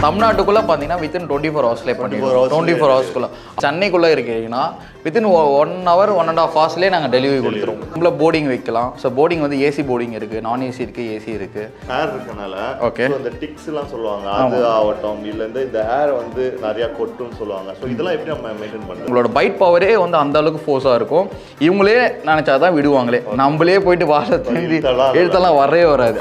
தமிழ்நாட்டுக்குள்ளே பார்த்தீங்கன்னா within twenty four ஹவர்ஸ்லேயே பண்ணிடுவோம் hours டுவெண்ட்டி ஃபோர் ஹவர்ஸ்க்குள்ளே சென்னைக்குள்ளே இருக்கீங்கன்னா within one hour one and half ஹவர்ஸ்லேயே நாங்கள் டெலிவரி கொடுத்துருவோம் நம்மள போர்டிங் வைக்கலாம் ஸோ போர்டிங் வந்து ஏசி போர்டிங் இருக்குது நான் ஏசி இருக்குது ஏசி இருக்குது ஹேர் இருக்கனால Okay. so இந்த டிக்ஸ் எல்லாம் சொல்லுவாங்க அது ஆகட்டும் இல்ல இந்த இந்த ஹேர் வந்து நிறைய கொட்டுன்னு சொல்லுவாங்க ஸோ இதெல்லாம் எப்படி நம்ம மெயின்டைன் பண்றது உங்களோட பைட் பவரே வந்து அந்த அளவுக்கு ஃபோர்ஸாக இருக்கும் இவங்களே நினச்சாதான் விடுவாங்களே நம்மளே போயிட்டு வாழ திரும்பி இழுத்தெல்லாம் எழுத்தெல்லாம் வரவே வராது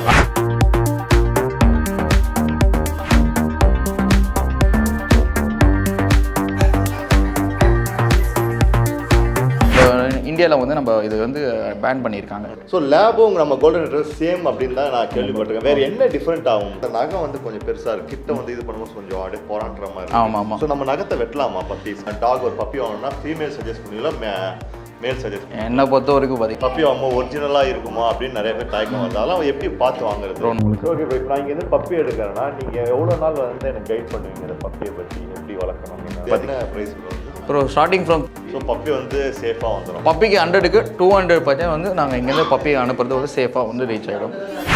இந்தியாவில் வந்து நம்ம இது வந்து பேன் பண்ணியிருக்காங்க ஸோ லேபும் நம்ம கோல்டன் ரெட்ரீவர் சேம் அப்படின்னு தான் நான் கேள்விப்பட்டிருக்கேன் வேற என்ன டிஃப்ரெண்ட் ஆகும் இந்த நகம் வந்து கொஞ்சம் பெருசா இருக்கு கிட்ட வந்து இது பண்ணும்போது கொஞ்சம் அப்படியே போராடுற மாதிரி ஆமாம் ஆமாம் ஸோ நம்ம நகத்தை வெட்டலாமா பப்பி டாக் ஒரு பப்பி வாங்கணும்னா ஃபீமேல் சஜஸ்ட் பண்ணுவீங்களா மேல் சஜஸ்ட் என்னை பொறுத்த வரைக்கும் பார்த்தீங்கன்னா பப்பி வாங்கும்போது ஒரிஜினலாக இருக்குமா அப்படின்னு நிறைய பேர் தயக்கம் வருது அதெல்லாம் எப்படி பார்த்து வாங்குறது ஓகே இப்போ நான் இங்கே இருந்து பப்பி எடுக்கிறேன்னா நீங்கள் எவ்வளோ நாள் வந்து எனக்கு கைட் பண்ணுவீங்க இந்த பப்பியை பற்றி எப்படி வளர்க்கணும் என்ன ப்ரைஸ் அப்புறம் ஸ்டார்டிங் ஃப்ரம் ஸோ பப்பி வந்து சேஃபாக வந்துடும் பப்பிக்கு ஹண்ட்ரடுக்கு டூ ஹண்ட்ரட் பர்சன்ட் வந்து நாங்கள் இங்கேருந்து பப்பி அனுப்புறது வந்து சேஃபாக வந்து ரீச் ஆகிடும்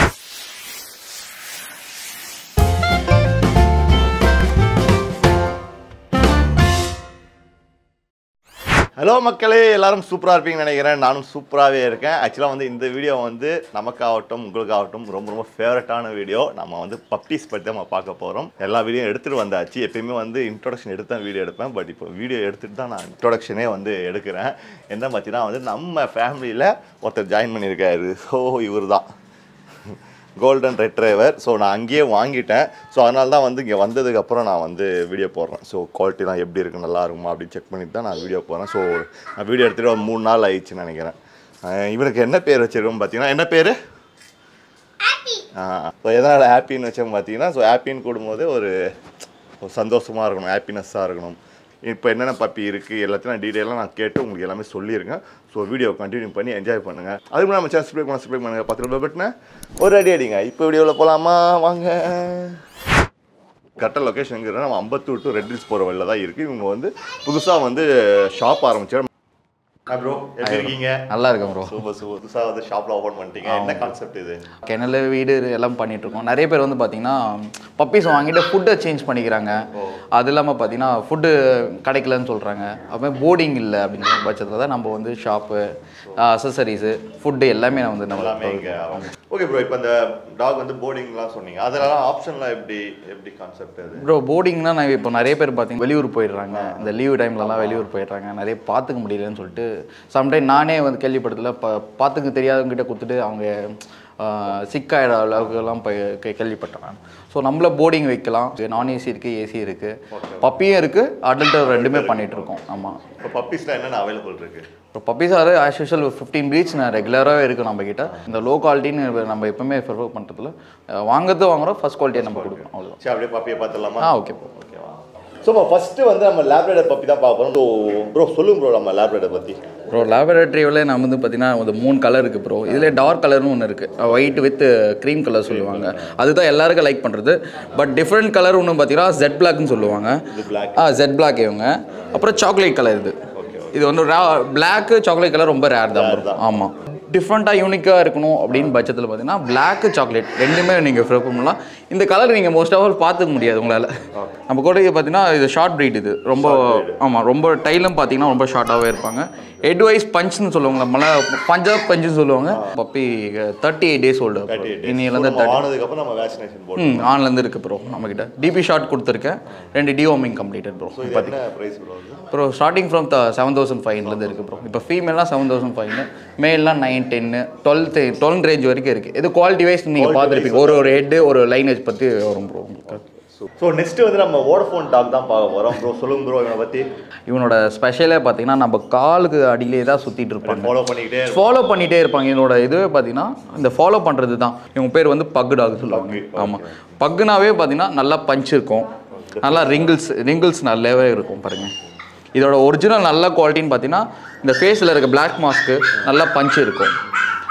ஹலோ மக்களே எல்லாரும் சூப்பராக இருப்பீங்கன்னு நினைக்கிறேன் நானும் சூப்பராகவே இருக்கேன் ஆக்சுவலாக வந்து இந்த வீடியோ வந்து நமக்காகட்டும் உங்களுக்காகட்டும் ரொம்ப ரொம்ப ஃபேவரட்டான வீடியோ நம்ம வந்து பப்பீஸ் பற்றி தான் நம்ம பார்க்க போகிறோம் எல்லா வீடியோ எடுத்துகிட்டு வந்தாச்சு எப்பயுமே வந்து இன்ட்ரோடக்ஷன் எடுத்து தான் வீடியோ எடுப்பேன் பட் இப்போ வீடியோ எடுத்துகிட்டு தான் நான் இன்ட்ரோடக்ஷனே வந்து எடுக்கிறேன் என்ன பார்த்தீங்கன்னா வந்து நம்ம ஃபேமிலியில் ஒருத்தர் ஜாயின் பண்ணியிருக்காரு ஸோ இவர் தான் கோல்டன் ரெட்ரைவர் ஸோ நான் அங்கேயே வாங்கிட்டேன் ஸோ அதனால தான் வந்து இங்கே வந்ததுக்கப்புறம் நான் வந்து வீடியோ போடுறேன் ஸோ குவாலிட்டிலாம் எப்படி இருக்கு நல்லா இருக்குமா அப்படின்னு செக் பண்ணிட்டு தான் நான் வீடியோ போடுறேன் ஸோ நான் வீடியோ எடுத்துகிட்டு ஒரு மூணு நாள் ஆயிடுச்சுன்னு நினைக்கிறேன் அஹ் இவனுக்கு என்ன பேர் வச்சிருக்கோம் பார்த்தீங்கன்னா என்ன பேர் ஸோ எதனால் ஹாப்பின்னு வச்சோம் பார்த்தீங்கன்னா ஸோ ஹாப்பின்னு கூடும்போது ஒரு ஒரு சந்தோஷமாக இருக்கணும் ஹாப்பினஸ்ஸாக இருக்கணும் இப்போ என்னென்ன பப்பி இருக்குது எல்லாத்தையும் நான் டீட்டெயிலாக நான் கேட்டு உங்களுக்கு எல்லாமே சொல்லியிருக்கேன் ஸோ வீடியோ கண்டினியூ பண்ணி என்ஜாய் பண்ணுங்கள் அதுக்கு முன்னாடி நம்ம சேனல் சப்ஸ்கிரைப் பண்ண சப்ஸ்கிரைப் பண்ணுங்கள் பத்து ரூபாய் பட்டின ஒரு அடி அடிங்க இப்போ வீடியோவில் போகலாமா வாங்க கரெக்டாக லொக்கேஷன் எங்கே நம்ம அம்பத்தூர் டு ரெட் ஹில்ஸ் போகிற வழியில் தான் இருக்குது இவங்க வந்து புதுசாக வந்து ஷாப் ஆரம்பிச்சாரு ப்ரோ எப்படி இருக்கீங்க நல்லா இருக்கும் ப்ரோ சூப்பர் சூப்பர் புதுசாக வந்து ஷாப்பில் ஓப்பன் பண்ணிட்டீங்க என்ன கான்செப்ட் இது கிணறு வீடு இது எல்லாம் பண்ணிட்டு இருக்கோம் நிறைய பேர் வந்து பார்த்தீங்கன்னா பப்பீஸ் வாங்கிட்டு ஃபுட்டை சேஞ்ச் பண்ணிக்கிறாங்க அது இல்லாமல் பார்த்தீங்கன்னா ஃபுட்டு கிடைக்கலன்னு சொல்கிறாங்க அப்புறம் போர்டிங் இல்லை அப்படிங்கிற பட்சத்தில் தான் நம்ம வந்து ஷாப்பு அசசரிஸு ஃபுட்டு எல்லாமே நான் வந்து நம்ம எல்லாமே இங்கே ஓகே ப்ரோ இப்போ இந்த டாக் வந்து போர்டிங்லாம் சொன்னீங்க அதெல்லாம் ஆப்ஷன்லாம் எப்படி எப்படி கான்செப்ட் அது ப்ரோ போர்டிங்னா நான் இப்போ நிறைய பேர் பார்த்தீங்கன்னா வெளியூர் போயிடுறாங்க இந்த லீவ் டைம்லலாம் வெளியூர் போயிடுறாங்க நிறைய பார்த்துக்க முடியலன்னு சொல்லிட்டு சம்டைம் நானே வந்து கேள்விப்பட்டதில் பா பார்த்துக்க தெரியாதவங்ககிட்ட கொடுத்துட்டு அவங்க சிக்காயிட அளவுக்குலாம் போய் கே- கேள்விப்பட்டேன் நான் ஸோ நம்மள போர்டிங் வைக்கலாம் நான் ஏசி இருக்குது ஏசி இருக்குது பப்பியும் இருக்குது அடல்ட் ரெண்டுமே பண்ணிட்டு இருக்கோம் ஆமாம் இப்போ பப்பீஸ்லாம் என்னென்ன அவைலபிள் இருக்கு இப்போ பப்பீஸ் ஆறு ஆஸ் யூஷுவல் ஃபிஃப்டீன் ப்ரீட்ஸ் நான் ரெகுலராகவே இருக்குது நம்ம கிட்ட இந்த லோ குவாலிட்டின்னு நம்ம எப்பவுமே ப்ரிஃபர் பண்ணுறதுல வாங்குறது வாங்குறோம் ஃபர்ஸ்ட் குவாலிட்டியை நம்ம கொடுக்கணும் அவ்வளோதான் சரி அப்படியே பப்பியை பார்த்துடலாமா ஆ ஓகே ப்ரோ ஓகேவா ஸோ ஃபஸ்ட்டு வந்து நம்ம லேப்ரேடர் பப்பி தான் பார்க்க போகிறோம் ஸோ ப்ரோ சொல்லுங்க ப்ரோ நம்ம லேப்ரேடர் பற்றி ப்ரோ லேபரேட்டரியில் நம்ம வந்து பார்த்தீங்கன்னா ஒரு மூணு கலர் இருக்குது ப்ரோ இதில் டார்க் கலர்னு ஒன்று இருக்குது ஒயிட் வித் க்ரீம் கலர் சொல்லுவாங்க அதுதான் எல்லாருக்கும் லைக் பண்ணுறது பட் டிஃப்ரெண்ட் கலர் ஒன்று பார்த்தீங்கன்னா ஜெட் பிளாக்னு சொல்லுவாங்க இது பிளாக் ஆ ஜெட் பிளாக் இவங்க அப்புறம் சாக்லேட் கலர் இது இது வந்து பிளாக்கு சாக்லேட் கலர் ரொம்ப ரேர் தான் bro. ஆமாம் டிஃப்ரெண்ட்டாக யூனிக்காக இருக்கணும் அப்படின்னு பட்சத்தில் பார்த்தீங்கன்னா பிளாக்கு சாக்லேட் ரெண்டுமே நீங்கள் ப்ரிஃபர் பண்ணலாம் இந்த கலர் நீங்கள் மோஸ்ட் ஆஃப் ஆல் பார்த்துக்க முடியாது உங்களால் நம்ம கூட பார்த்தீங்கன்னா இது ஷார்ட் breed இது ரொம்ப ஆமாம் ரொம்ப டைலும் பார்த்தீங்கன்னா ரொம்ப ஷார்ட்டாகவே இருப்பாங்க ஹெட் வைஸ் பஞ்ச்னு சொல்லுவாங்க நம்மள பஞ்சாப் பஞ்சுன்னு சொல்லுவாங்க puppy thirty eight days old இன்னிலேருந்து நம்ம ஆனதுக்கப்புறம் நம்ம வேக்சினேஷன் போடுறோம் ம் ஆன்லேருந்து இருக்குது ப்ரோ நம்மக்கிட்ட டிபி ஷாட் கொடுத்துருக்கேன் ரெண்டு டிஓமிங் கம்ப்ளீட்டட் ப்ரோ ஸோ இது என்ன ப்ரைஸ் ப்ரோ வந்து bro starting from the seven thousand ஃபைவ்லேருந்து இருக்குது ப்ரோ இப்போ ஃபீமேல்லாம் செவன் தௌசண்ட் ஃபைவ்னு மேல்லாம் நைன் டென்னு டுவெல் டுவெல் ரேஞ்ச் வரைக்கும் இருக்குது இது குவாலிட்டி வைஸ் நீங்கள் பார்த்துருப்பீங்க ஒரு ஒரு ஹெட்டு ஒரு லைனேஜ் பற்றி வரும் ப்ரோ உங்களுக்கு ஸோ நெக்ஸ்ட் வந்து நம்ம வோடஃபோன் டாக் தான் பார்க்க போகிறோம் ப்ரோ சொல்லுங்க ப்ரோ இவனை பற்றி இவனோட ஸ்பெஷலே பார்த்தீங்கன்னா நம்ம காலுக்கு அடியிலே தான் சுற்றிட்டு இருப்பாங்க ஃபாலோ பண்ணிக்கிட்டே இருப்போம். ஃபாலோ பண்ணிகிட்டே இருப்பாங்க இதனோட இதுவே பார்த்தீங்கன்னா இந்த ஃபாலோ பண்ணுறது தான் இவங்க பேர் வந்து பக்கு டாக் சொல்லுவாங்க ஆமாம் பக்குனாவே பார்த்தீங்கன்னா நல்லா பஞ்ச் இருக்கும் நல்லா ரிங்கிள்ஸ் ரிங்கிள்ஸ் நல்லாவே இருக்கும் பாருங்க இதோட ஒரிஜினல் நல்ல குவாலிட்டின்னு பார்த்தீங்கன்னா இந்த ஃபேஸில் இருக்க பிளாக் மாஸ்க்கு நல்லா பஞ்ச் இருக்கும்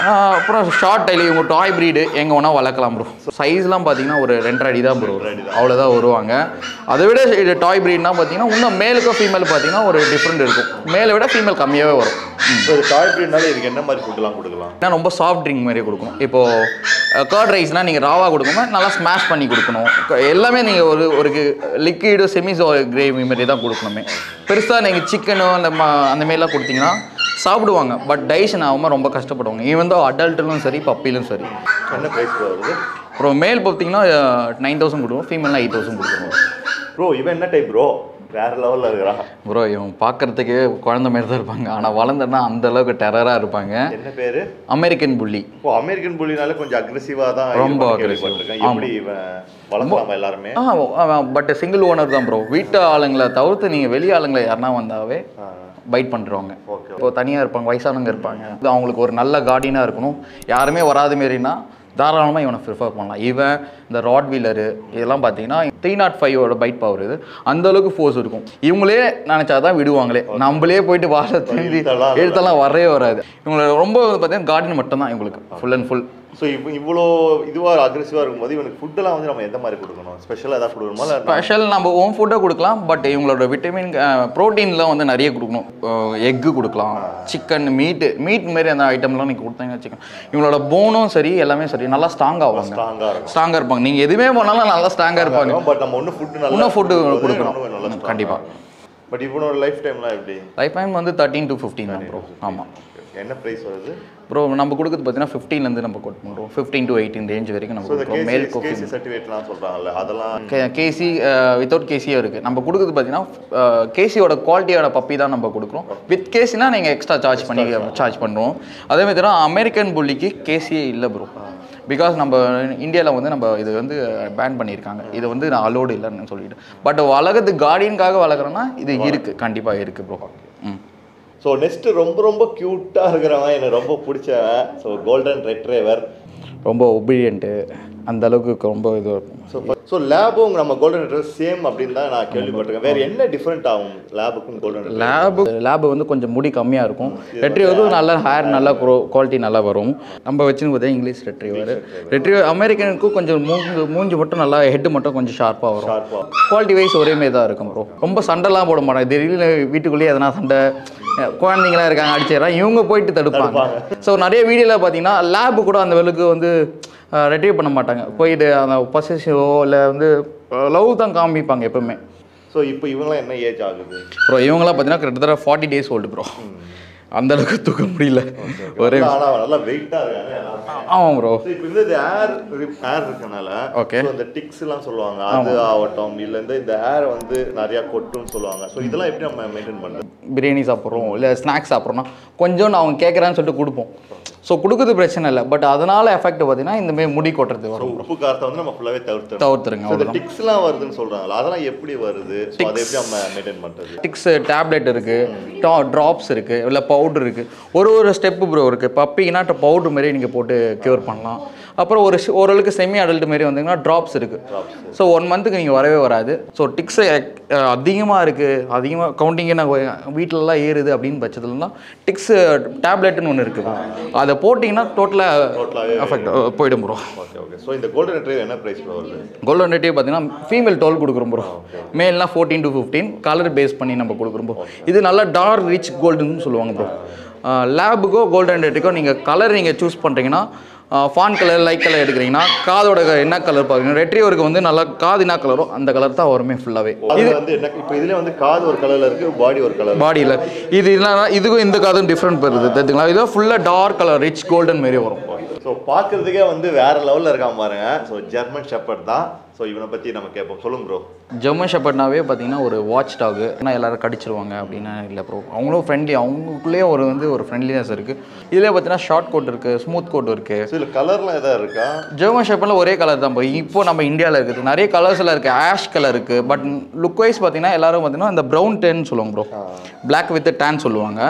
ஆஹ் அப்புறம் ஷார்ட் டைலி இவங்க டாய் ப்ரீடு எங்கே வேணால் வளர்க்கலாம் ப்ரோ சைஸ்லாம் பார்த்தீங்கன்னா ஒரு ரெண்டரை அடி தான் ப்ரோ அவ்வளோதான் வருவாங்க அதை விட இது டாய் ப்ரீட்னா பார்த்தீங்கன்னா இன்னும் மேலுக்கும் ஃபீமேல் பார்த்தீங்கன்னா ஒரு டிஃப்ரெண்ட் இருக்கும் மேலை விட ஃபீமேல் கம்மியாகவே வரும் ஸோ இது டாய் ப்ரீட்னால இதுக்கு என்ன மாதிரி ஃபுட்லாம் கொடுக்கலாம் ஏன்னா ரொம்ப சாஃப்ட் ட்ரிங்க் மாதிரி கொடுக்கணும் இப்போது கர்ட் ரைஸ்னால் நீங்கள் ராவாக கொடுக்கணும் நல்லா ஸ்மாஷ் பண்ணி கொடுக்கணும் க- எல்லாமே நீங்கள் ஒரு ஒரு லிக்விடு செமி கிரேவி மாதிரி தான் கொடுக்கணுமே பெருசாக நீங்கள் சிக்கனோ அந்த மா அந்த மாதிரிலாம் கொடுத்தீங்கன்னா சாப்பிடுவாங்க பட் டைஜஷன் ஆகாமல் ரொம்ப கஷ்டப்படுவாங்க ஈவன் தான் அடல்ட்டிலும் சரி பப்பிலும் சரி என்ன ப்ரைஸ் வருது அப்புறம் மேல் பார்த்தீங்கன்னா நைன் தௌசண்ட் கொடுக்கும் ஃபீமேல்னா எயிட் தௌசண்ட் கொடுக்குறோம் ப்ரோ இவன் என்ன டைப் ப்ரோ வேற லெவலில் இருக்கிறான் ப்ரோ இவன் பார்க்கறதுக்கே குழந்த மாதிரி தான் இருப்பாங்க ஆனால் வளர்ந்தனா அந்த அளவுக்கு டெரராக இருப்பாங்க என்ன பேரு அமெரிக்கன் புள்ளி ஓ அமெரிக்கன் புலினால கொஞ்சம் அக்ரெசிவாக தான் ரொம்ப இருப்பான்னு aggressive. கேள்விப்பட்டிருக்கேன் எப்படி இவன் வளர்க்கலாமா எல்லாருமே ஆ பட் சிங்கிள் ஓனர் தான் ப்ரோ வீட்டு ஆளுங்களை தவிர்த்து நீங்கள் வெளி ஆளுங்களை யாருனா வந்தாவே பைட் பண்ணுறவங்க ஓகே இப்போ தனியாக இருப்பாங்க வயசானவங்க இருப்பாங்க இது அவங்களுக்கு ஒரு நல்ல கார்டினாக இருக்கணும் யாருமே வராத மாரினா தாராளமாக இவனை ப்ரிஃபர் பண்ணலாம் இவன் இந்த ராட் வீலரு இதெல்லாம் பார்த்தீங்கன்னா த்ரீ நாட் ஃபைவோட பைட் பவர் இது அந்த அளவுக்கு ஃபோர்ஸ் இருக்கும் இவங்களே நினச்சா தான் விடுவாங்களே நம்மளே போயிட்டு வாழ திரும்பி இழுத்தெல்லாம் எழுத்தெல்லாம் வரவே வராது இவங்களை ரொம்ப பார்த்தீங்கன்னா கார்டன் மட்டும் தான் இவங்களுக்கு ஃபுல் அண்ட் ஃபுல் ஸோ இப்போ இவ்வளோ இதுவாக அக்ரெசிவாக இருக்கும்போது இவனுக்கு ஃபுட்டெல்லாம் வந்து நம்ம எந்த மாதிரி கொடுக்கணும் ஸ்பெஷலாக ஏதாவது கொடுக்கணுமா இல்லை ஸ்பெஷல் நம்ம ஹோம் ஃபுட்டை கொடுக்கலாம் பட் இவங்களோட விட்டமின் ப்ரோட்டீன்லாம் வந்து நிறைய கொடுக்கணும் எக்கு கொடுக்கலாம் சிக்கன் மீட்டு மீட் மாரி அந்த ஐட்டம்லாம் நீங்கள் கொடுத்தீங்கன்னு வச்சுக்கோங்க இவங்களோட போனும் சரி எல்லாமே சரி நல்லா ஸ்ட்ராங் ஆவாங்க ஸ்ட்ராங்காக இருக்கும் ஸ்ட்ராங்காக இருப்பாங்க நீங்கள் எதுவுமே பண்ணாலும் நல்லா ஸ்ட்ராங்காக இருப்பாங்க பட் நம்ம ஒன்றும் ஃபுட்டு நல்லா இன்னும் ஃபுட்டு கொடுக்கும்போது கொடுக்கணும் இன்னும் நல்லா ம், கண்டிப்பா பட் இவனோட லைஃப் டைம்லாம் எப்படி லைஃப் டைம் வந்து தேர்ட்டீன் டு ஃபிஃப்டீன் தான் ப்ரோ ஆமாம் என்ன ப்ரைஸ் வருது ப்ரோ நம்ம கொடுக்குறது பார்த்தீங்கன்னா ஃபிஃப்டீன்லேருந்து நம்ம கோட் பண்ணுறோம் ஃபிஃப்டீன் டு எயிட்டீன் ரேஞ்ச் வரைக்கும் நம்ம ஸோ இந்த கொடுக்குறோம் மேல் கேசி கோஃபி கேசி சர்டிஃபிகேட்லாம் சொல்கிறாங்கல்ல அதெல்லாம் கேசி வித்தவுட் கேசியும் இருக்குது நம்ம கொடுக்குறது பார்த்தீங்கன்னா கேசியோட குவாலிட்டியோட பப்பி தான் நம்ம கொடுக்குறோம் வித் கேசினா நீங்கள் எக்ஸ்ட்ரா சார்ஜ் பண்ணி சார்ஜ் பண்ணுறோம் அதே மாதிரி தான் அமெரிக்கன் புள்ளிக்கு கேசியே இல்லை ப்ரோ பிகாஸ் நம்ம இந்தியாவில் வந்து நம்ம இது வந்து பேன் பண்ணியிருக்காங்க இது வந்து அலோடு இல்லைன்னு சொல்லிட்டு பட் வளர்க்குறது கார்டியனுக்காக வளர்க்குறோன்னா இது இருக்குது கண்டிப்பாக இருக்குது ப்ரோ ம் ஸோ நெக்ஸ்ட் ரொம்ப ரொம்ப க்யூட்டாக இருக்கிறவன் எனக்கு ரொம்ப பிடிச்சவன் ஸோ கோல்டன் ரெட்ரேவர் ரொம்ப ஒபீடியன்ட்டு அந்த அளவுக்கு ரொம்ப இது இருக்கும் ஸோ ஸோ லேபும் நம்ம கோல்டன் ரெட்ரேவர் சேம் அப்படின்னு தான் நான் கேள்விப்பட்டிருக்கேன் வேறு என்ன டிஃப்ரெண்ட் ஆகும் லேபுக்கும் கோல்டன் ரெட்ரேவர் லேபு லேபு வந்து கொஞ்சம் முடி கம்மியாக இருக்கும் ரெட்ரீவரும் நல்ல ஹேர் நல்லா குவாலிட்டி நல்லா வரும் நம்ம வச்சுன்னு பார்த்தா இங்கிலீஷ் ரெட்ரீவர் ரெட்ரீவர் அமெரிக்கனுக்கும் கொஞ்சம் மூஞ்சு மூஞ்சி மட்டும் நல்லா ஹெட் மட்டும் கொஞ்சம் ஷார்ப்பாக வரும் ஷார்ப்பாக குவாலிட்டி வைஸ் ஒரே மாதிரி தான் இருக்கும் ப்ரோ ரொம்ப சண்டைலாம் போட மாட்டாங்க திடீர்னு வீட்டுக்குள்ளேயே எதனா சண்டை அஹ் குழந்தைங்களாம் இருக்காங்க அடிச்சிடறாங்க இவங்க போயிட்டு தடுப்பாங்க ஸோ நிறைய வீடியோவில் பார்த்தீங்கன்னா லேபு கூட அந்த வெளுக்கு வந்து ரெட்ரீவ் பண்ண மாட்டாங்க போயிட்டு அந்த பொசசிவோ இல்லை வந்து லவ் தான் காமிப்பாங்க எப்பவுமே ஸோ இப்போ இவங்களாம் என்ன ஏஜ் ஆகுது ப்ரோ இவங்களாம் பார்த்தீங்கன்னா கிட்டத்தட்ட ஃபார்ட்டி டேஸ் ஓல்டு ப்ரோ அந்த அளவுக்கு தூக்க முடியல ஒரே ஆனால் நல்லா வெயிட்டாக இருக்காங்க எல்லாருமே. ஆமாம் ப்ரோ So, இப்போ வந்து இந்த ஏர் ஏர் இருக்கனால Okay. so இந்த டிக்ஸ் எல்லாம் சொல்லுவாங்க அது ஆகட்டும் இல்ல இந்த இந்த ஏர் வந்து நிறைய கொட்டுன்னு சொல்லுவாங்க ஸோ இதெல்லாம் எப்படி நம்ம மெயின்டைன் பண்றது பிரியாணி சாப்பிட்றோம் இல்லை ஸ்நாக்ஸ் சாப்பிட்றோம்னா கொஞ்சோண்டு அவங்க கேட்குறான்னு சொல்லிட்டு கொடுப்போம் ஸோ கொடுக்குறது பிரச்சனை இல்லை பட் அதனால எஃபெக்ட் பார்த்தீங்கன்னா இந்த மாதிரி முடி கொட்டுறது So, வரும் உப்பு காரத்தை வந்து நம்ம ஃபுல்லாவே தவிர்த்துறோம் தவிர்த்துருங்க So, இந்த அவ்வளோதான் டிக்ஸ்லாம் வருதுன்னு சொல்றாங்களா அதெல்லாம் எப்படி வருது ஸோ அதை எப்படி நம்ம மெயின்டைன் பண்றது டிக்ஸ் டேப்லெட் இருக்குது டா ட்ராப்ஸ் இருக்குது இல்லை பவுடர் இருக்குது ஒரு ஒரு ஸ்டெப்பு ப்ரோ இருக்குது பப்பிங்கன்னா பவுடர் மாதிரி நீங்கள் போட்டு க்யூர் பண்ணலாம் அப்புறம் ஒரு சி- ஓரளவுக்கு செமி அடல்ட் மாரி வந்தீங்கன்னா ட்ராப்ஸ் இருக்குது ஸோ ஒன் மந்த்துக்கு நீங்கள் வரவே வராது ஸோ டிக்ஸ் அதிகமாக இருக்குது அதிகமாக கவுண்டிங்கே நாங்கள் வீட்டிலலாம் ஏறுது அப்படின்னு பட்சத்துலலாம் டிக்ஸ் டேப்லெட்னு ஒன்று இருக்குது அதை போட்டிங்கன்னா டோட்டலாக எஃபெக்ட் போயிடும் ப்ரோ ஓகே ஓகே ஸோ இந்த கோல்டன் ரெட்ரீவர் என்ன ப்ரைஸ் வருது கோல்டன் ரெட்டிவ் பார்த்தீங்கன்னா ஃபீமேல் டுவெல் கொடுக்குறோம் ப்ரோ மேல்னா fourteen to fifteen colour base பண்ணி நம்ம கொடுக்குறோம் bro. இது நல்லா டார்க் ரிச் கோல்டுன்னு சொல்லுவாங்க ப்ரோ லேபுக்கோ கோல்டன் ரெட்டிக்கோ நீங்கள் கலர் நீங்கள் சூஸ் பண்ணுறீங்கன்னா ஃபான் கலர் லைட் கலர் எடுக்கிறீங்கன்னா காதோட என்ன கலர் பார்க்குறீங்க ரெட்ரிவருக்கு வந்து நல்லா காது என்ன கலரோ அந்த கலர் தான் வருமே ஃபுல்லாகவே அது வந்து என்ன இப்போ இதுல வந்து காது ஒரு கலர்ல இருக்கு பாடி ஒரு கலர் பாடியில் இது இல்லைனா இதுக்கும் இந்த காதும் டிஃப்ரெண்ட் வருது தெரிஞ்சுங்களா இது ஃபுல்லாக டார்க் கலர் ரிச் கோல்டன் மாரி வரும் ஸோ பார்க்கறதுக்கே வந்து வேற லெவல்ல இருக்கான் பாருங்க ஸோ ஜெர்மன் ஷெப்பர்ட் தான் ஸோ இவனை பத்தி நம்ம கேட்போம் சொல்லுங்க ப்ரோ ஜெர்மன் ஷெப்பர்ட்னாவே பார்த்தீங்கன்னா ஒரு வாட்ச் டாகு ஏன்னா எல்லாரும் கடிச்சிருவாங்க அப்படின்னு இல்லை ப்ரோ அவங்களும் ஃப்ரெண்ட்லி அவங்களுக்குள்ளேயே ஒரு வந்து ஒரு ஃப்ரெண்ட்லினஸ் இருக்குது இதில் பார்த்தீங்கன்னா ஷார்ட் கோட் இருக்குது ஸ்மூத் கோட் இருக்குது ஸோ இதில் கலர்லாம் எதாவது இருக்கா ஜெர்மன் ஷெப்பர்டில் ஒரே கலர் தான் போய் இப்போ நம்ம இந்தியாவில் இருக்குது நிறைய கலர்ஸில் இருக்குது ஆஷ் கலர் இருக்குது பட் லுக் வைஸ் பார்த்தீங்கன்னா எல்லாரும் பார்த்தீங்கன்னா இந்த ப்ரௌன் டேன் சொல்லுவாங்க ப்ரோ Black வித் டேன் சொல்லுவாங்க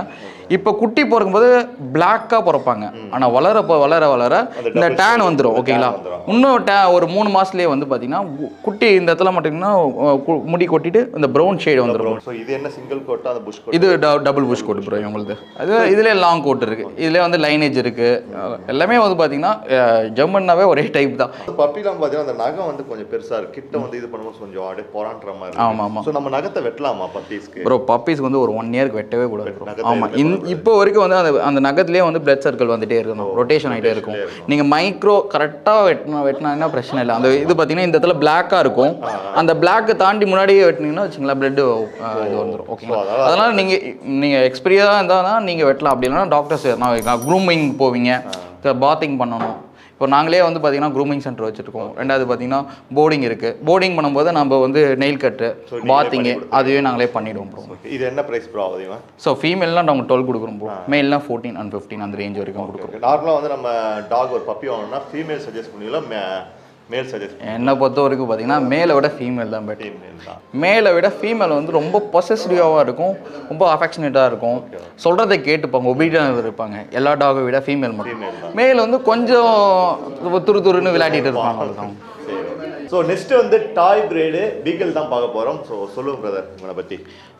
இப்போ குட்டி பிறக்கும்போது பிளாக்காக பிறப்பாங்க ஆனால் வளர போ- வளர வளர இந்த டேன் வந்துடும் ஓகேங்களா வந்துரும். இன்னும் டே ஒரு மூணு மாசத்துலயே வந்து பார்த்தீங்கன்னா கு- குட்டி இந்த இடத்துல மட்டும்னா முடி கொட்டிட்டு இந்த ப்ரௌன் ஷேடு வந்துடும் ஸோ இது என்ன சிங்கிள் கோட்டா அந்த புஷ் கோட் இது டபுள் புஷ் கோட் ப்ரோ இவங்களுது அது இதுலேயே லாங் கோட் இருக்கு இதுலேயே வந்து லைனேஜ் இருக்கு அஹ் எல்லாமே வந்து பார்த்தீங்கன்னா ஜெர்மன்னாவே ஒரே டைப் தான் பப்பிலாம் பார்த்தீங்கன்னா அந்த நகம் வந்து கொஞ்சம் பெருசா இருக்கு கிட்ட வந்து இது பண்ணும்போது கொஞ்சம் அப்படியே பொறான்ற மாதிரி ஆமா, ஆமா. ஸோ நம்ம நகத்தை வெட்டலாமா பப்பீஸ்க்கு ப்ரோ பப்பீஸ்க்கு வந்து ஒரு ஒன் இயர்க்கு வெட்டவே கூடாது bro. நகத்தை ஆமா இன் இப்போ வரைக்கும் வந்து அந்த அந்த நகத்துலேயே வந்து பிளட் சர்க்கிள் வந்துட்டே இருக்கணும் ரொட்டேஷன் ஆகிட்டே இருக்கும் நீங்க மைக்ரோ கரெக்டாக வெட்டினா வெட்டினாங்கன்னா பிரச்சனை இல்லை அந்த இது பார்த்தீங்கன்னா இந்த இடத்துல பிளாக்காக இருக்கும் அந்த பிளாக்கை தாண்டி முன்னாடியே வெட்டினீங்கன்னா வச்சுங்களேன் பிளட் இது வந்துடும் ஓகேங்களா அதனால அதனால நீங்க நீங்க எக்ஸ்பீரியஸாக இருந்தால் நீங்க வெட்டலாம் அப்படி இல்லைன்னா டாக்டர்ஸ் நான் க்ரூமிங் போவீங்க பாத்திங் பண்ணணும் இப்போ நாங்களே வந்து பார்த்தீங்கன்னா க்ரூமிங் சென்டர் வச்சுருக்கோம் ரெண்டாவது பார்த்தீங்கன்னா போர்டிங் இருக்குது போர்டிங் பண்ணும்போது நம்ம வந்து நெயில் கட்டு பாத்திங்கு அதுவே நாங்களே பண்ணிடுவோம் ப்ரோ இது என்ன பிரைஸ் ப்ரோ ஆகுது இவன் ஸோ ஃபீமேல்லாம் நாங்கள் டுவெல் கொடுக்குறோம் ப்ரோ மேல்லாம் ஃபோர்டீன் அண்ட் ஃபிஃப்டீன் அந்த ரேஞ்ச் வரைக்கும் கொடுக்குறோம் நார்மலாக வந்து நம்ம டாக் ஒரு பப்பி வாங்கணும்னா ஃபீமேல் சஜஸ்ட் பண்ணுவீங்களா மேல் சஜஸ்ட் என்னை பொறுத்த வரைக்கும் பார்த்தீங்கன்னா மேலை விட ஃபீமேல் தான் பெட்டர் ஃபீமேல் தான் மேலை விட ஃபீமேல் வந்து ரொம்ப பொசசிட்டிவாக இருக்கும் ரொம்ப அஃபெக்ஷனேட்டாக இருக்கும் சொல்கிறத கேட்டுப்பாங்க ஒபீடியாக இருப்பாங்க எல்லா டாகை விட ஃபீமேல் மட்டும் மேல் வந்து கொஞ்சம் துரு துருன்னு விளையாடிட்டு இருப்பாங்க அவ்வளோதான் சரி ஸோ நெக்ஸ்ட் வந்து டாய் பிரேடு பீகல் தான் பார்க்க போகிறோம் ஸோ சொல்லுங்க பிரதர் உங்களை பற்றி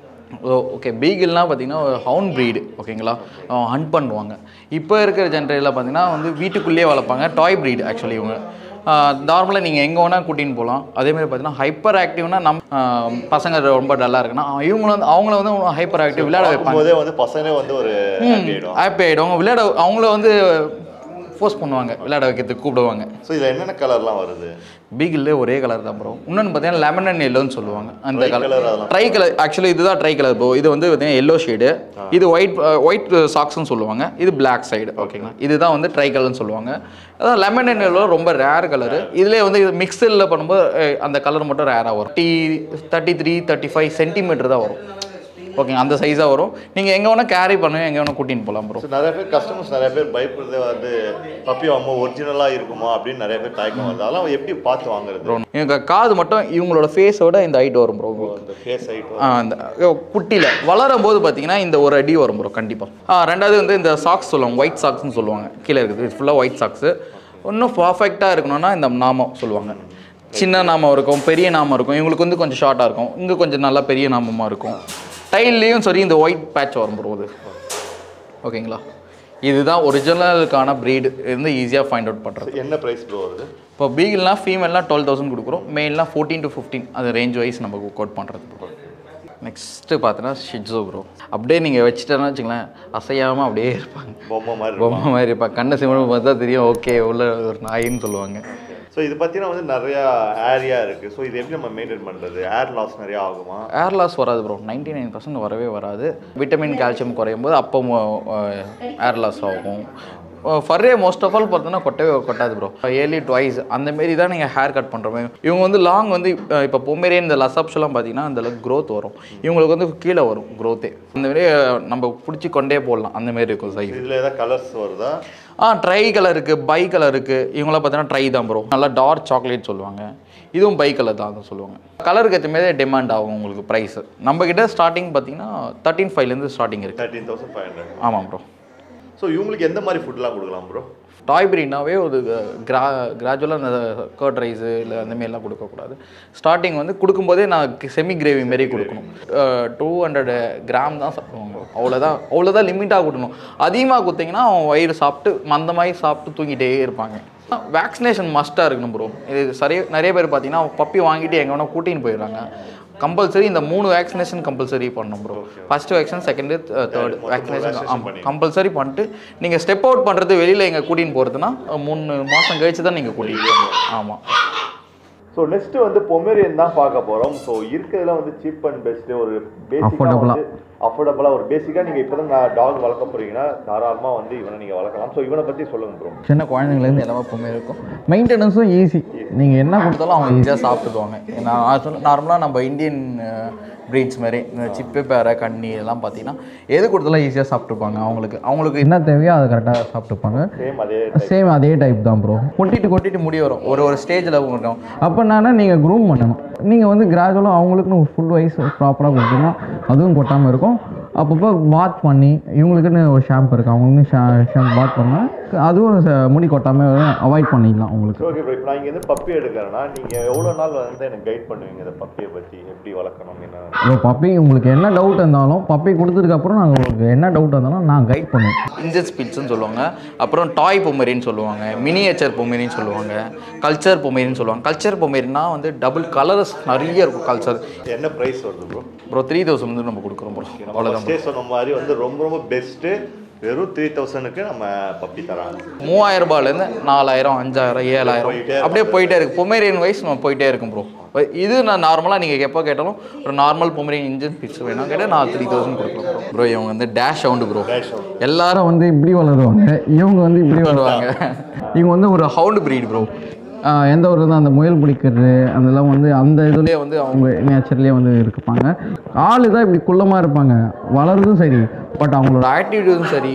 ஓ ஓகே பீகிள்னால் பார்த்தீங்கன்னா ஹவுன் ப்ரீடு ஓகேங்களா ஹண்ட் பண்ணுவாங்க இப்போ இருக்கிற ஜென்ரேட்டில் பார்த்தீங்கன்னா வந்து வீட்டுக்குள்ளேயே வளர்ப்பாங்க டாய் ப்ரீடு ஆக்சுவலி இவங்க நார்மலாக நீங்கள் எங்கே வேணால் கூட்டின்னு போகலாம் அதேமாதிரி பார்த்தீங்கன்னா ஹைப்பர் ஆக்டிவ்னா நம் ஆஹ் பசங்க ரொம்ப டல்லாக இருக்குன்னா இவங்கள வந்து அவங்கள வந்து ஹைப்பர் ஆக்டிவ் விளையாட வைப்பாங்க போதே வந்து பசங்களே வந்து ஒரு happy ஆயிடும் ஹாப்பி ஆகிடும் விளையாட அவங்கள வந்து ஃபோர்ஸ் பண்ணுவாங்க விளையாட வைக்கிறதுக்கு கூப்பிடுவாங்க ஸோ இதில் என்னென்ன கலர்லாம் வருது பீகிள்லே ஒரே கலர் தான் ப்ரோ இன்னொன்று பார்த்தீங்கன்னா லெமன் அண்ட் எல்லோன்னு சொல்லுவாங்க அந்த Tri colour கலர் அதெல்லாம். ட்ரை கலர் ஆக்சுவலி இதுதான் ட்ரை கலர் ப்ரோ இது வந்து பார்த்தீங்கன்னா எல்லோ ஷேடு இது ஒயிட் ஒயிட் சாக்ஸ்னு சொல்லுவாங்க இது பிளாக் சைடு ஓகேங்களா இதுதான் வந்து ட்ரை கலர்னு சொல்லுவாங்க அதான் லெமன் அண்ட் எல்லோ ரொம்ப ரேர் கலர் இதுலேயே வந்து இது மிக்சரில் பண்ணும்போது அஹ், அந்த கலர் மட்டும் ரேராக வரும் டி thirty three thirty five centimeter தான் வரும் ஓகேங்க அந்த சைஸாக வரும் நீங்கள் எங்கே வேணால் கேரி பண்ணுங்க எங்கே வேணால் கூட்டின்னு போகலாம் ப்ரோ ஸோ நிறைய பேர் கஸ்டமர்ஸ் நிறைய பேர் பயப்படுறதே வந்து பப்பி வாங்கும்போது ஒரிஜினலாக இருக்குமா அப்படின்னு நிறைய பேர் தயக்கம் வருது அதெல்லாம் எப்படி பார்த்து வாங்குறது ப்ரோ இவங்க காது மட்டும் இவங்களோட ஃபேஸோட இந்த ஹைட் வரும் ப்ரோ அந்த ஃபேஸ் ஐட்டம் ஆ, அந்த குட்டியில் வளரும் போது பார்த்தீங்கன்னா இந்த ஒரு அடி வரும் ப்ரோ கண்டிப்பாக ஆ ரெண்டாவது வந்து இந்த சாக்ஸ் சொல்லுவாங்க ஒயிட் சாக்ஸ்னு சொல்லுவாங்க கீழே இருக்குது இது ஃபுல்லாக ஒயிட் சாக்ஸு இன்னும் பர்ஃபெக்டாக இருக்கணும்னா இந்த நாமம் சொல்லுவாங்க சின்ன நாமம் இருக்கும் பெரிய நாமம் இருக்கும் இவங்களுக்கு வந்து கொஞ்சம் ஷார்ட்டாக இருக்கும் இங்கே கொஞ்சம் நல்லா பெரிய நாமமாக இருக்கும் டைல்லையும் சரி இந்த ஒயிட் பேட்ச் வரும் ப்ரோ இது ஓகேங்களா இதுதான் ஒரிஜினலுக்கான ப்ரீடு இருந்து ஈஸியாக ஃபைண்ட் அவுட் பண்ணுறது என்ன ப்ரைஸ் ப்ரோ வருது இப்போ பீகிள்லாம் ஃபீமேல்லாம் டுவெல் தௌசண்ட் கொடுக்குறோம் மேல்லாம் ஃபோர்டீன் டு ஃபிஃப்டீன் அது ரேஞ்ச் வைஸ் நம்ம கோட் பண்ணுறது ப்ரோ நெக்ஸ்ட்டு பார்த்தீங்கன்னா ஷிட்ஸோ ப்ரோ அப்படியே நீங்கள் வச்சுட்டேன்னா வச்சுங்களேன் அசையாமல் அப்படியே இருப்பாங்க பொம்மை மாதிரி இருக்கும் பொம்மை மாதிரி இருப்பாங்க கண்ணை சிமணும் பார்த்தா தெரியும் ஓகே உள்ள ஒரு நாயின்னு சொல்லுவாங்க ஸோ இது பார்த்தீங்கன்னா வந்து நிறையா ஏரியா இருக்குது ஸோ இது எப்படி நம்ம மெயின்டைன் பண்ணுறது ஏர் லாஸ் நிறையா ஆகுமா ஏர் லாஸ் வராது ப்ரோ நைன்டி நைன் பர்சன்ட் வரவே வராது விட்டமின் கால்சியம் குறையும் போது அப்போ ஏர் லாஸ் ஆகும் ஃபர்ரே மோஸ்ட் ஆஃப் ஆல் பார்த்தோன்னா கொட்டவே கொட்டாது ப்ரோ இயர்லி ட்வைஸ் அந்த மாரி தான் நீங்கள் ஹேர் கட் பண்ணுற மாதிரி இவங்க வந்து லாங் வந்து அஹ், இப்போ பொம்மேரே இந்த லசப்ஸ்லாம் பார்த்தீங்கன்னா அந்த அளவுக்கு க்ரோத் வரும் இவங்களுக்கு வந்து கீழே வரும் க்ரோத்தே அந்த மாரி அஹ், நம்ம பிடிச்சி கொண்டே போடலாம் அந்த மாரி இருக்கும் சைஸ் இதில் ஏதாவது கலர்ஸ் வருதா ஆ ட்ரை கலர் இருக்குது பை கலர் இருக்குது இவங்களாம் பார்த்தீங்கன்னா ட்ரை தான் ப்ரோ நல்லா டார்க் சாக்லேட் சொல்லுவாங்க இதுவும் பை கலர் தான் அதை சொல்லுவாங்க கலருக்கு ஏற்ற மாதிரி டிமாண்ட் ஆகும் உங்களுக்கு ப்ரைஸ் நம்மக்கிட்ட ஸ்டார்டிங் பார்த்தீங்கன்னா தேர்ட்டின் ஃபைவ்லேருந்து ஸ்டார்டிங் இருக்குது தேர்ட்டீன் தௌசண்ட் ஃபைவ் ஹண்ட்ரட் ஆமாம் ப்ரோ ஸோ இவங்களுக்கு எந்த மாதிரி ஃபுட்லாம் கொடுக்கலாம் ப்ரோ டாய் பிரீட்னாவே ஒரு கிரா கிராஜுவலாக அந்த கர்ட் ரைஸு இல்லை அந்த மாரிலாம் கொடுக்கக்கூடாது ஸ்டார்டிங் வந்து கொடுக்கும்போதே நான் செமி கிரேவி மாரி கொடுக்கணும் டூ ஹண்ட்ரட் கிராம் தான் சாப்பிடுவாங்க அவ்வளோதான் அவ்வளோதான் லிமிட்டாக கொடுக்கணும் அதிகமாக கொடுத்தீங்கன்னா அவன் வயிறு சாப்பிட்டு மந்தமாகி சாப்பிட்டு தூங்கிட்டே இருப்பாங்க வேக்சினேஷன் மஸ்ட்டாக இருக்கணும் ப்ரோ இது சரிய நிறைய பேர் பார்த்தீங்கன்னா பப்பி வாங்கிட்டு எங்கே வேணால் கூட்டின்னு போயிடுறாங்க கம்பல்சரி இந்த மூணு வேக்சினேஷன் கம்பல்சரி பண்ணணும் bro first vaccine second third vaccination ஆமாம் கம்பல்சரி பண்ணிட்டு நீங்கள் ஸ்டெப் அவுட் பண்ணுறது வெளியில் எங்கே கூட்டின்னு போகிறதுனா மூணு மாதம் கழிச்சு தான் நீங்கள் கூட்டிகிட்டு போகணும் ஆமாம் ஸோ நெக்ஸ்ட் வந்து பொமேரியன் தான் பார்க்க போகிறோம் ஸோ இருக்கிறதுல வந்து சீப் அண்ட் பெஸ்ட்டு ஒரு பேசிக்காக Affordable-ஆ. வந்து அஃபோர்டபுளாக ஒரு பேசிக்காக நீங்கள் இப்போ தான் டாக் வளர்க்க போகிறீங்கன்னா தாராளமாக வந்து இவனை நீங்கள் வளர்க்கலாம் ஸோ இவனை பற்றி சொல்லுங்க ப்ரோ சின்ன குழந்தைங்கலேருந்து எல்லாமே எப்பவுமே இருக்கும் மெயின்டெனன்ஸும் ஈஸி நீங்கள் என்ன கொடுத்தாலும் அவங்க ஈஸியாக சாப்பிட்டுக்குவாங்க நான் சொல்ல நார்மலாக நம்ம இந்தியன் ப்ரீட்ஸ் மாதிரி இந்த சிப்பு பேரை கண்ணி இதெல்லாம் பார்த்தீங்கன்னா எது கொடுத்தாலும் ஈஸியாக சாப்பிட்டுப்பாங்க அவங்களுக்கு அவங்களுக்கு என்ன தேவையோ அதை கரெக்டாக சாப்பிட்டுப்பாங்க சேம் அதே சேம் அதே டைப் தான் ப்ரோ கொட்டிட்டு கொட்டிட்டு முடி வரும் ஒரு ஒரு ஸ்டேஜில் வரும் அப்போ என்னன்னா நீங்கள் க்ரூம் பண்ணணும் நீங்கள் வந்து கிராஜுவலாக அவங்களுக்குன்னு ஒரு ஃபுல் வைஸ் ப்ராப்பராக கொடுத்தீங்கன்னா அதுவும் கொட்டாமல் இருக்கும் அப்பப்போ வாஷ் பண்ணி இவங்களுக்குன்னு ஒரு ஷாம்பு இருக்குது அவங்களுக்கு ஷா ஷாம்பு வாஷ் பண்ணால் அதுவும் ச- முடி கொட்டாமல் அவாய்ட் பண்ணிக்கலாம் உங்களுக்கு ஓகே ப்ரோ இப்போ நான் இங்கேருந்து பப்பி எடுக்கிறேன்னா நீங்கள் எவ்வளோ நாள் வந்து எனக்கு கைட் பண்ணுவீங்க இந்த பப்பியை பற்றி எப்படி வளர்க்கணும் என்ன இப்போ பப்பி உங்களுக்கு என்ன டவுட் இருந்தாலும் பப்பி கொடுத்ததுக்கப்புறம் நாங்கள் உங்களுக்கு என்ன டவுட் இருந்தாலும் நான் கைட் பண்ணுவேன் இன்ஜெட் ஸ்பிட்ஸ்னு சொல்லுவாங்க அப்புறம் டாய் பொமேரின்னு சொல்லுவாங்க மினியேச்சர் பொமேரின்னு சொல்லுவாங்க கல்ச்சர் பொமேரின்னு சொல்லுவாங்க கல்ச்சர் பொமேரின்னா வந்து டபுள் கலர்ஸ் நிறைய இருக்கும் கல்ச்சர் என்ன ப்ரைஸ் வருது ப்ரோ ப்ரோ த்ரீ தௌசண்ட் வந்து நம்ம கொடுக்குறோம் ப்ரோ அவ்வளோதான் ஃபஸ்ட்டே சொன்ன மாதிரி வந்து ரொம்ப ரொம்ப பெஸ்ட்டு வெறும் த்ரீ தௌசண்ட்க்கு நம்ம பப்பி தராங்க மூவாயிரம் ரூபாயிலேருந்து நாலாயிரம் அஞ்சாயிரம் ஏழாயிரம் போயிட்டே அப்படியே போயிட்டே இருக்கு பொமேரியன் வைஸ் நம்ம போயிட்டே இருக்கும் ப்ரோ இது நான் நார்மலாக நீங்கள் எப்போ கேட்டாலும் ஒரு நார்மல் பொமேரியன் இன்ஜின் பிக்ஸ் வேணும் கேட்டால் நான் த்ரீ தௌசண்ட் கொடுக்குறேன் ப்ரோ இவங்க வந்து டேஷ் சவுண்டு ப்ரோ எல்லாரும் எல்லாரும் வந்து இப்படி வளருவாங்க இவங்க வந்து இப்படி வளருவாங்க இவங்க வந்து ஒரு ஹவுண்டு breed ப்ரோ ஆஹ் எந்த ஒரு இதுவும் அந்த முயல் பிடிக்கிறது அதெல்லாம் வந்து அந்த இதுலேயே வந்து அவங்க நேச்சர்லேயே வந்து இருப்பாங்க ஆளு தான் இப்படி குள்ளமாக இருப்பாங்க வளருதும் சரி பட் அவங்களோட ஆக்டிவிட்டிஸும் சரி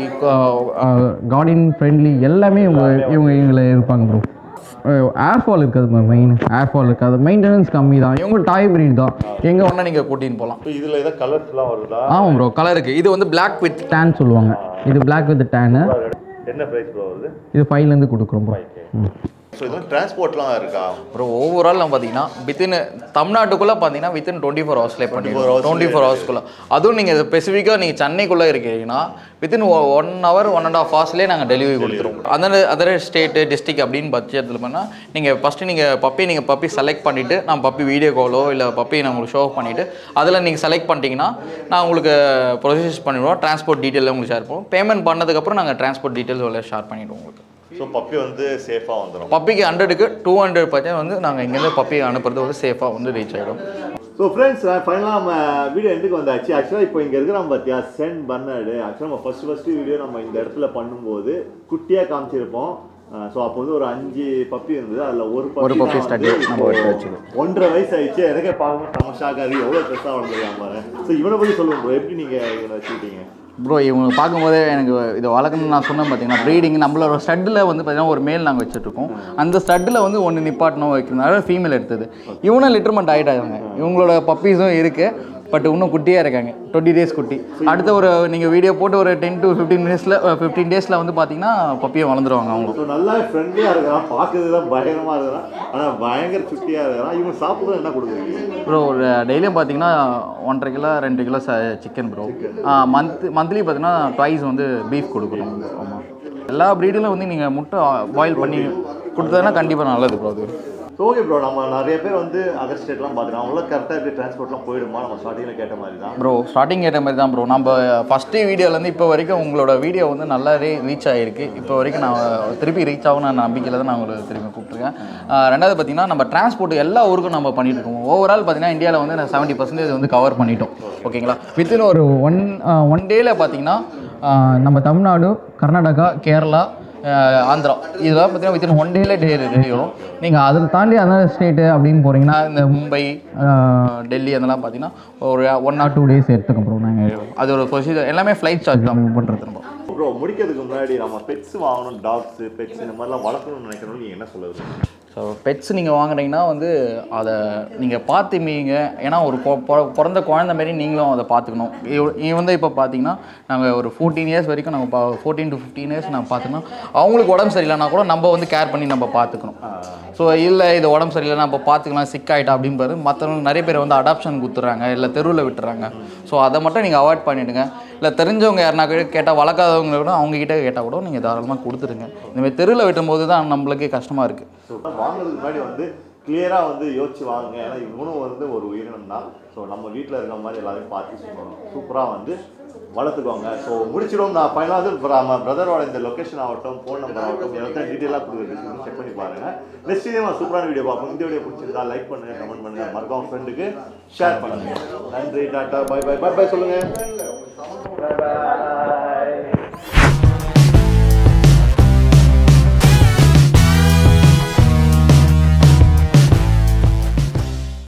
கார்டின் ஃப்ரெண்ட்லி எல்லாமே இவங்க இவங்க இவங்கள இருப்பாங்க ப்ரோ ஏர்ஃபால் இருக்காது மெயின் ஏர்ஃபால் இருக்காது மெயின்டெனன்ஸ் கம்மி தான் இவங்க டாய் பிரீட் தான் எங்கே ஒன்றா நீங்கள் கூட்டின்னு போகலாம் இப்போ இதில் ஏதாவது கலர்ஸ்லாம் வருதா ஆமாம் ப்ரோ கலருக்கு இது வந்து பிளாக் வித் டேன் சொல்லுவாங்க இது Black வித் டேனு என்ன ப்ரைஸ் ப்ரோ வருது இது ஃபைவ்லேருந்து கொடுக்குறோம் ப்ரோ ஸோ இதெல்லாம் டிரான்ஸ்போர்ட்லாம் இருக்கா அப்புறம் ஓவரால் நம்ம பார்த்தீங்கன்னா வித்தின் தமிழ்நாட்டுக்குள்ளே பார்த்தீங்கன்னா வித்தின் டுவெண்ட்டி ஃபோர் ஹவர்ஸ்லேயே பண்ணிடுவோம் hours டுவெண்ட்டி ஃபோர் ஹவர்ஸ்க்குள்ளே அதுவும் நீங்கள் ஸ்பெசிஃபிக்காக நீங்கள் சென்னைக்குள்ளே இருக்கீங்கன்னா within one hour one and half ஹவர்ஸ்லேயே நாங்கள் டெலிவரி கொடுத்துருவோம் அதர் அதர் ஸ்டேட்டு டிஸ்ட்ரிக் அப்படின்னு பட்சத்தில் பண்ணால் நீங்கள் ஃபஸ்ட்டு நீங்கள் பப்பி நீங்கள் பப்பி செலக்ட் பண்ணிவிட்டு நான் பப்பி வீடியோ காலோ இல்லை பப்பி நான் உங்களுக்கு ஷோ பண்ணிவிட்டு அதில் நீங்கள் செலக்ட் பண்ணிட்டீங்கன்னா நான் உங்களுக்கு ப்ரொசீஸ் பண்ணிவிடுவோம் டிரான்ஸ்போர்ட் டீட்டெயில் உங்களுக்கு ஷேர் பண்ணுவோம் பேமெண்ட் பண்ணதுக்கப்புறம் நாங்கள் டிரான்ஸ்போர்ட் டீட்டெயில்ஸ் ஷேர் பண்ணிவிடுவோம் உங்களுக்கு ஸோ பப்பி வந்து சேஃபாக வந்துடும் பப்பிக்கு ஹண்ட்ரடுக்கு டூ ஹண்ட்ரட் பர்சன்ட் வந்து நாங்கள் இங்கேருந்து பப்பி அனுப்புறது வந்து சேஃபாக வந்து ரீச் ஆகிடும் ஸோ ஃப்ரெண்ட்ஸ் ஃபைனலாக நம்ம வீடியோ எண்டுக்கு வந்தாச்சு ஆக்சுவலாக இப்போ இங்கே இருக்கிற பார்த்தியா சென்ட் பர்னாடு ஆக்சுவலாக நம்ம ஃபர்ஸ்ட் ஃபஸ்ட்டு வீடியோ நம்ம இந்த இடத்துல பண்ணும்போது குட்டியாக காமிச்சிருப்போம் ஸோ அப்போ வந்து ஒரு அஞ்சு பப்பி இருந்தது அதில் ஒரு ஒரு puppy study நம்ம எடுத்து வச்சிருக்கோம். ஒன்றரை வயசு ஆயிடுச்சு எனக்கே பார்க்கும்போது நம்ம ஷாக் ஆகுது எவ்வளோ பெருசாக வளர்ந்துருக்காங்க பாரு ஸோ இவனை பற்றி சொல்லுங்க bro. எப்படி நீங்கள் இவனை வச்சுக்கிட்டீங்க ப்ரோ இவங்க பார்க்கும்போதே எனக்கு இதை வளர்க்கணும்னு நான் சொன்னேன் பார்த்தீங்கன்னா ப்ரீடிங் நம்மளோட ஸ்டட்டில் வந்து பார்த்தீங்கன்னா ஒரு மேல் நாங்கள் வச்சுட்ருக்கோம் அந்த ஸ்டட்டில் வந்து ஒன்று நிப்பாட்டணும் வைக்கிறதுனால ஃபீமேல் எடுத்தது இவனும் லிட்டர்மெண்ட் ஆகிட்டாங்க இவங்களோட பப்பீஸும் இருக்குது பட் இன்னும் குட்டியாக இருக்காங்க டுவெண்ட்டி டேஸ் குட்டி அடுத்த ஒரு நீங்கள் வீடியோ போட்டு ஒரு டென் டு ஃபிஃப்டீன் மினிட்ஸில் ஃபிஃப்டீன் டேஸில் வந்து பார்த்தீங்கன்னா பப்பியை வளர்ந்துருவாங்க அவங்க ஸோ நல்லா ஃப்ரெண்ட்லியாக இருக்கிறான் பார்க்கறது தான் பயங்கரமாக இருக்கிறான் ஆனால் பயங்கர சுட்டியாக இருக்கிறான் இவன் சாப்பிட்றது என்ன கொடுக்குறீங்க ப்ரோ ஒரு டெய்லியும் பார்த்தீங்கன்னா ஒன்றரை கிலோ ரெண்டு kilo chicken bro month monthly பார்த்தீங்கன்னா ப்ரைஸ் வந்து பீஃப் கொடுக்குறோம் ஆமாம் எல்லா ப்ரீடிலும் வந்து நீங்கள் முட்டை பாயில் பண்ணி கொடுத்ததுன்னா கண்டிப்பாக நல்லது ப்ரோ அது ஸோ ஓகே ப்ரோ நம்ம நிறைய பேர் வந்து அதர் ஸ்டேட்லாம் பார்த்துருக்கோம் அவங்களாம் கரெக்டாக எப்படி டிரான்ஸ்போர்ட்லாம் போயிடுமா நம்ம ஸ்டார்டிங்கில் கேட்ட மாதிரி தான் ப்ரோ ஸ்டார்டிங் ஏற்ற மாதிரி தான் ப்ரோ நம்ம ஃபஸ்ட்டு வீடியோலேருந்து இப்போ வரைக்கும் உங்களோட வீடியோ வந்து நல்லாவே ரீச் ஆகிருக்கு இப்போ வரைக்கும் நான் திருப்பி ரீச் ஆகும் நான் நம்பிக்கையில் தான் நான் உங்களுக்கு திருப்பி கூப்பிட்ருக்கேன் ஆஹ் ரெண்டாவது பார்த்தீங்கன்னா நம்ம டிரான்ஸ்போர்ட் எல்லா ஊருக்கும் நம்ம பண்ணிட்டு இருக்கோம் ஓவரால் பார்த்தீங்கன்னா இந்தியாவில் வந்து செவன்ட்டி பர்சன்டேஜ் வந்து கவர் பண்ணிட்டோம் ஓகேங்களா வித்தின் ஒரு ஒன் ஒன் டேயில் பார்த்தீங்கன்னா ஆஹ் நம்ம தமிழ்நாடு கர்நாடகா கேரளா ஆஹ் ஆந்திரா இதெல்லாம் பார்த்தீங்கன்னா வித்தின் ஒன் டேல டே வரும் நீங்கள் அதில் தாண்டி அதர் ஸ்டேட்டு அப்படின்னு போகிறீங்கன்னா இந்த மும்பை ஆஹ் டெல்லி அதெல்லாம் பார்த்தீங்கன்னா ஒரு ஒன் ஆர் டூ டேஸ் எடுத்துக்கோம் ப்ரோ நாங்கள் அது ஒரு ப்ரொசீஜர் எல்லாமே ஃப்ளைட் சார்ஜ் தான் மூவ் பண்ணுறது நம்ம ப்ரோ முடிக்கிறதுக்கு முன்னாடி நம்ம பெட்ஸ் வாங்கணும் டாக்ஸ் பெட்ஸ் இந்த மாதிரிலாம் வளர்க்கணும்னு நினைக்கிறோம் நீங்கள் என்ன சொல்லுவது ஸோ பெட்ஸ் நீங்கள் வாங்குறீங்கன்னா வந்து அதை நீங்கள் பார்த்துமீங்க ஏன்னா ஒரு பொ- பொ- பிறந்த குழந்த மாரி நீங்களும் அதை பார்த்துக்கணும் இவ- இவன் வந்து இப்போ பார்த்தீங்கன்னா நாங்கள் ஒரு ஃபோர்டீன் இயர்ஸ் வரைக்கும் நாங்கள் பா ஃபோர்டீன் டு ஃபிஃப்டீன் இயர்ஸ் நான் பார்த்துக்கணும் அவங்களுக்கு உடம்பு சரியில்லைனா கூட நம்ம வந்து கேர் பண்ணி நம்ம பார்த்துக்கணும் ஸோ இல்லை இது உடம்பு சரியில்லை நம்ம பார்த்துக்கலாம் சிக் ஆகிட்டா அப்படின்னு பாரு மற்றவங்க நிறைய பேர் வந்து அடாப்ஷன் கொடுத்துட்றாங்க இல்லை தெருவில் விட்டுறாங்க ஸோ அதை மட்டும் நீங்கள் அவாய்ட் பண்ணிவிடுங்க இல்லை தெரிஞ்சவங்க யாருனா கேட்டால் வளர்க்காதவங்க கூட அவங்க கிட்ட கேட்டால் கூட நீங்கள் தாராளமாக கொடுத்துருங்க இந்தமாதிரி தெருவில் விட்டும்போது தான் நம்மளுக்கு கஷ்டமாக இருக்குது ஸோ வாங்குறதுக்கு முன்னாடி வந்து கிளியராக வந்து யோசிச்சு வாங்குங்க ஏன்னா இவனும் வந்து ஒரு உயிரினம் தான் ஸோ நம்ம வீட்டில் இருக்க மாதிரி எல்லாரையும் பார்த்து சூப்பராக வந்து வளர்த்துக்கோங்க ஸோ முடிச்சிடும் நான் ஃபைனலாக வந்து bro- நம்ம பிரதரோட இந்த லொக்கேஷன் ஆகட்டும் ஃபோன் நம்பர் ஆகட்டும் எல்லாத்தையும் டீட்டெயிலாக கொடுக்குறது செக் பண்ணி பாருங்க நெக்ஸ்ட் இதே மாதிரி சூப்பரான வீடியோ பார்ப்போம் இந்த வீடியோ பிடிச்சிருந்தா லைக் பண்ணுங்க கமெண்ட் பண்ணுங்க மறக்காம ஃப்ரெண்டுக்கு ஷேர் பண்ணுங்க நன்றி டாட்டா பை பை பை பை சொல்லுங்க